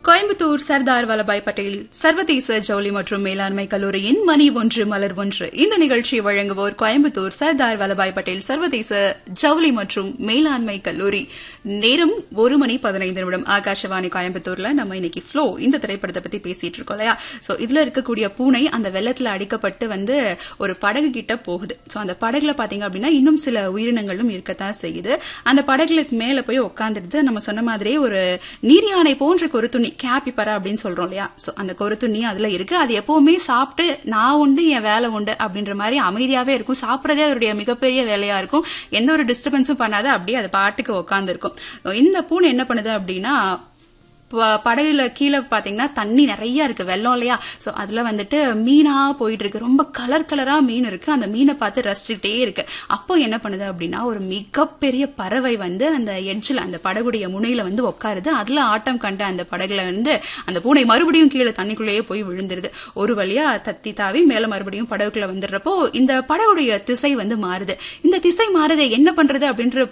கோயம்புத்தூர் சர்தார் வல்லபாய் பட்டேல் சர்வதேச ஜவுளி மற்றும் மேலாண்மை கல்லூரியின் மணி ஒன்று மலர் ஒன்று இந்த நிகழ்ச்சியை வழங்குவோர் கோயம்புத்தூர் சர்தார் வல்லபாய் பட்டேல் சர்வதேச ஜவுளி மற்றும் மேலாண்மை கல்லூரி நேரம் ஒரு மணி பதினைந்து நிமிடம் ஆகாஷவாணி கோயம்புத்தூர்ல நம்ம இன்னைக்கு ஃப்ளோ இந்த திரைப்படத்தை பத்தி பேசிட்டு இருக்கோம் இல்லையா சோ இதுல இருக்கக்கூடிய பூனை அந்த வெள்ளத்துல அடிக்கப்பட்டு வந்து ஒரு படகு கிட்ட போகுது சோ அந்த படகுல பாத்தீங்க அப்படின்னா இன்னும் சில உயிரினங்களும் இருக்கத்தான் செய்யுது அந்த படகுக்கு மேல போய் உட்காந்துடுது நம்ம சொன்ன மாதிரியே ஒரு நீர் யானை போன்ற கொருத்துணி கேப்பிப்பரா அப்படின்னு சொல்றோம் இல்லையா சோ அந்த கொருத்துணி அதுல இருக்கு அது எப்பவுமே சாப்பிட்டு நான் உண்டு என் வேலை உண்டு அப்படின்ற மாதிரி அமைதியாவே இருக்கும் சாப்பிடறதே அதோடைய மிகப்பெரிய வேலையா இருக்கும் எந்த ஒரு டிஸ்டர்பன்ஸும் பண்ணாத அப்படியே அது பாட்டுக்கு உட்கார்ந்து இருக்கும் இந்த பூனை என்ன பண்ணுது அப்படின்னா ப- படகுல கீழே பாத்தீங்கன்னா தண்ணி நிறைய இருக்கு வெள்ளம் இல்லையா சோ அதுல வந்துட்டு மீனா போயிட்டு இருக்கு ரொம்ப கலர் கலரா மீன் இருக்கு அந்த மீனை பார்த்து ரசிச்சுட்டே இருக்கு அப்போ என்ன பண்ணுது அப்படின்னா ஒரு மிகப்பெரிய பறவை வந்து அந்த எட்ஜில் அந்த படகுடைய முனையில வந்து உட்காருது அதுல ஆட்டம் கண்ட அந்த படகுல வந்து அந்த பூனை மறுபடியும் கீழே தண்ணிக்குள்ளேயே போய் விழுந்துருது ஒரு வழியா தத்தி தாவி மேல மறுபடியும் படகுக்குள்ள வந்துடுறப்போ இந்த படகுடைய திசை வந்து மாறுது இந்த திசை மாறுது என்ன பண்றது அப்படின்ற